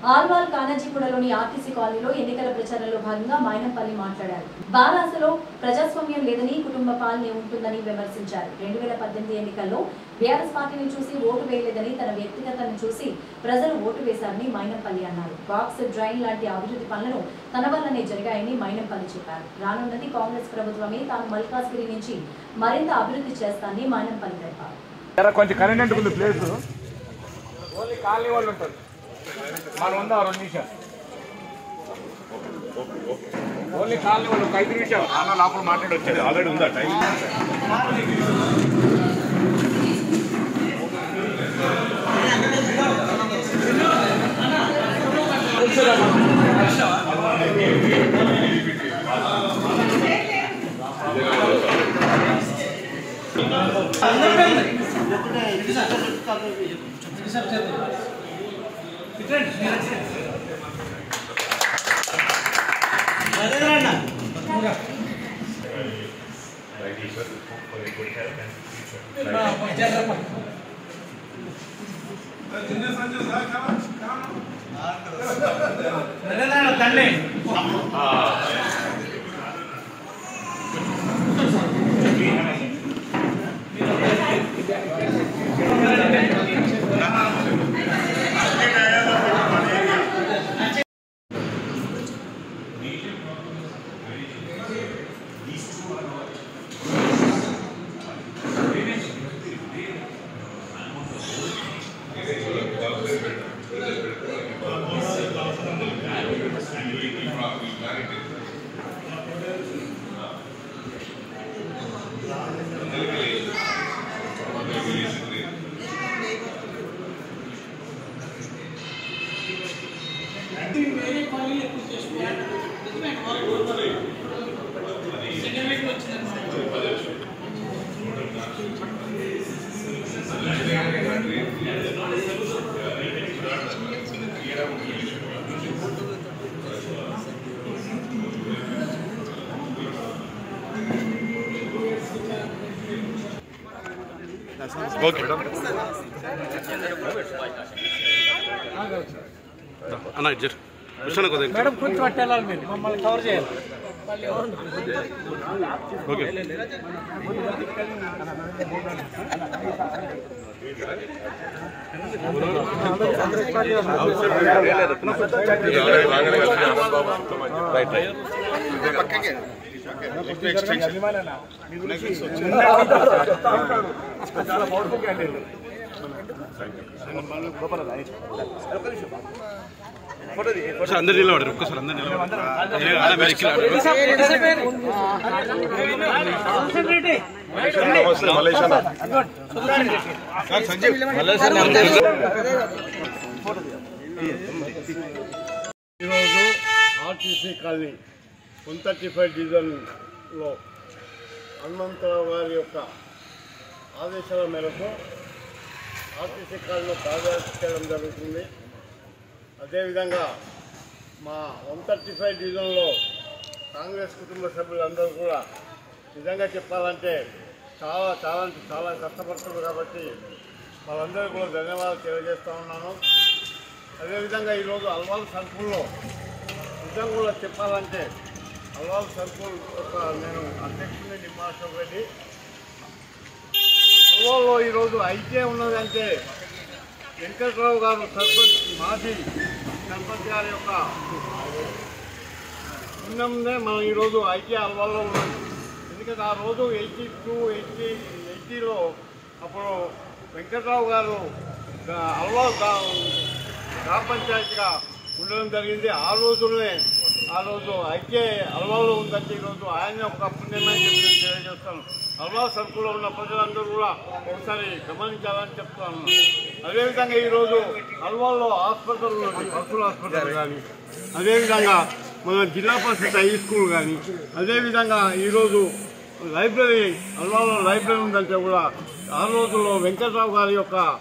Alwal కానాజీగూడలోని RTC కాలనీలో ఎన్నికల ప్రచారంలో భాగంగా మైనంపల్లి మాట్లాడారు బారాసలో ప్రజాస్వామ్యం లేదని కుటుంబ పాలనే ఉంటుందని విమర్శించారు రెండు వేల పద్దెనిమిది ఎన్నికల్లో బీఆర్ఎస్ పార్టీని చూసి ఓటు వేయలేదని తన వ్యక్తిగతను చూసి ప్రజలు ఓటు వేశారని మైనంపల్లి అన్నారు బాక్స్ డ్రైన్ లాంటి అభివృద్ధి పనులను తన వల్లనే జరిగాయని మైనంపల్లి చెప్పారు రానున్నది కాంగ్రెస్ ప్రభుత్వమే తాను మల్కాజ్గిరి నుంచి మరింత అభివృద్ధి చేస్తానని మైనంపల్లి తెలిపారు జర కొంచెం కరెంట్ ఉంది ప్లేస్ ఓన్లీ కాలనీ వాళ్ళు ఉంటారు మనం ఉందా రెండు నిమిషాలు ఓన్లీ కాలనీ వాళ్ళు ఒక ఐదు నిమిషాలు అన్న లోపల మాట్లాడి వచ్చేది ఆల్రెడీ ఉందా టైం అన్న ఇద్దరు కూర్చోండి కొద్దిగా మేడం కొంచెం పట్టేళ్ళాలి మీరు మమ్మల్ని కవర్ చేయాలి ఓకే ఒకసారి అందరు నిలబడరు ఒక్కసారి అందరు నిలబడరు అలా మీరు ఎక్కి నిలబడరు. ఈరోజు RTC colony one thirty five డివిజన్లో హనుమంతరావు గారి యొక్క ఆదేశాల మేరకు ఆర్టీసీ కాలనీలో పాదయాత్ర చేయడం జరుగుతుంది అదేవిధంగా మా వన్ థర్టీ ఫైవ్ డివిజన్లో కాంగ్రెస్ కుటుంబ సభ్యులందరూ కూడా నిజంగా చెప్పాలంటే చాలా చాలా అంటే చాలా కష్టపడుతున్నారు కాబట్టి వాళ్ళందరూ కూడా ధన్యవాదాలు తెలియజేస్తూ ఉన్నాను అదేవిధంగా ఈరోజు అల్వాల్ సర్కుల్లో నిజంగా కూడా చెప్పాలంటే అల్వాల్ సర్కుల్ ఒక నేను అధ్యక్షుడిని నిమ్మాశోక్ రెడ్డి అల్వాల్లో ఈరోజు ఐకే ఉన్నదంటే వెంకట్రావు గారు సర్పంచ్ మాజీ సర్పంచ్ గారి యొక్క పుణ్యంనే మనం ఈరోజు ఐకే అల్వాల్లో ఉన్నాం ఎందుకంటే ఆ రోజు ఎయిటీ టూ ఎయిటీ ఎయిటీలో అప్పుడు వెంకట్రావు గారు గా- అల్వా గా- గ్రామ పంచాయతీగా ఉండడం జరిగింది ఆ రోజునే ఆ రోజు ఐకే అల్వాలో ఉందంటే ఈరోజు ఆయన ఒక పుణ్యమని చెప్పి నేను తెలియజేస్తాను అల్వా సర్కుల్లో ఉన్న ప్రజలందరూ కూడా ఒకసారి గమనించాలని చెప్తాను అదేవిధంగా ఈరోజు అల్వాల్లో హాస్పిటల్ ఉన్నది పశువుల హాస్పిటల్ కానీ అదేవిధంగా మన జిల్లా పరిషత్ హై స్కూల్ కానీ అదేవిధంగా ఈరోజు లైబ్రరీ అల్వాలో లైబ్రరీ ఉందంటే కూడా ఆ రోజుల్లో వెంకట్రావు గారి యొక్క